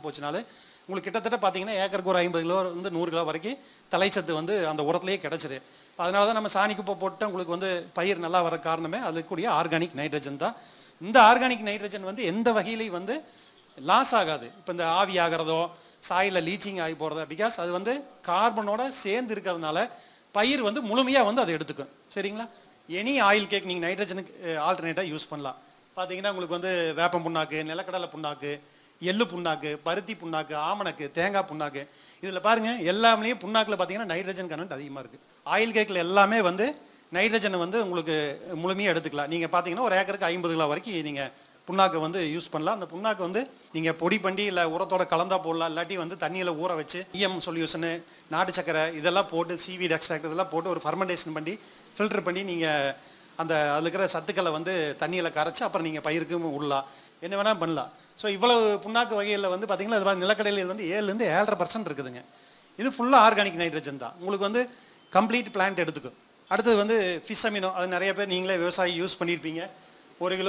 போச்சுனாலே உங்களுக்கு கிட்டத்தட்ட பார்த்தீங்கன்னா ஏக்கருக்கு ஒரு ஐம்பது கிலோ வந்து நூறு கிலோ வரைக்கும் தலைச்சத்து வந்து அந்த உரத்துலேயே கிடச்சிரு அதனால தான் நம்ம சாணி குப்பை போட்டு உங்களுக்கு வந்து பயிர் நல்லா வர காரணமே அதுக்கூடிய ஆர்கானிக் நைட்ரஜன் தான் இந்த ஆர்கானிக் நைட்ரஜன் வந்து எந்த வகையிலையும் வந்து லாஸ் ஆகாது இப்போ இந்த ஆவி ஆகிறதோ சாயில லீச்சிங் ஆகி போகிறதோ பிகாஸ் அது வந்து கார்பனோட சேர்ந்து இருக்கிறதுனால பயிர் வந்து முழுமையாக வந்து அதை எடுத்துக்கும் சரிங்களா எனி ஆயில் கேக் நீங்கள் நைட்ரஜனுக்கு ஆல்டர்னேட்டாக யூஸ் பண்ணலாம் பார்த்தீங்கன்னா உங்களுக்கு வந்து வேப்பம் புண்ணாக்கு நிலக்கடலை புண்ணாக்கு எள்ளு புண்ணாக்கு பருத்தி புண்ணாக்கு ஆமணக்கு தேங்காய் புண்ணாக்கு இதில் பாருங்க எல்லாமே புண்ணாக்கில் பார்த்தீங்கன்னா நைட்ரஜன் கனெக்ட் அதிகமாக இருக்குது ஆயில் கேக்கில் எல்லாமே வந்து நைட்ரஜனை வந்து உங்களுக்கு முழுமையாக எடுத்துக்கலாம் நீங்கள் பார்த்தீங்கன்னா ஒரு ஏக்கருக்கு ஐம்பது கிலோ வரைக்கும் நீங்கள் புண்ணாக்கு வந்து யூஸ் பண்ணலாம் அந்த புண்ணாக்கு வந்து நீங்கள் பொடி பண்ணி இல்லை உரத்தோட கலந்தா போடலாம் இல்லாட்டி வந்து தண்ணியில் ஊற வச்சு இஎம் சொல்யூஷனு நாட்டு சக்கரை இதெல்லாம் போட்டு சீவீட் எக்ஸ்ட்ராக்ட் இதெல்லாம் போட்டு ஒரு ஃபர்மெண்டேஷன் பண்ணி ஃபில்டர் பண்ணி நீங்கள் அந்த அதில் இருக்கிற சத்துக்களை வந்து தண்ணியில் கரைச்சி அப்புறம் நீங்கள் பயிருக்கும் விடலாம் என்ன வேணால் பண்ணலாம் ஸோ இவ்வளவு புண்ணாக்கு வகையில் வந்து பார்த்தீங்கன்னா இது மாதிரி நிலக்கடலையில் வந்து ஏழுலேருந்து ஏழரை பர்சன்ட் இருக்குதுங்க இது ஃபுல்லாக ஆர்கானிக் நைட்ரஜன் தான் உங்களுக்கு வந்து கம்ப்ளீட் பிளான்ட் எடுத்துக்கும் அடுத்தது வந்து ஃபிஷ் அமினோ அது நிறைய பேர் நீங்களே விவசாயி யூஸ் பண்ணியிருப்பீங்க ஒரு கிலோ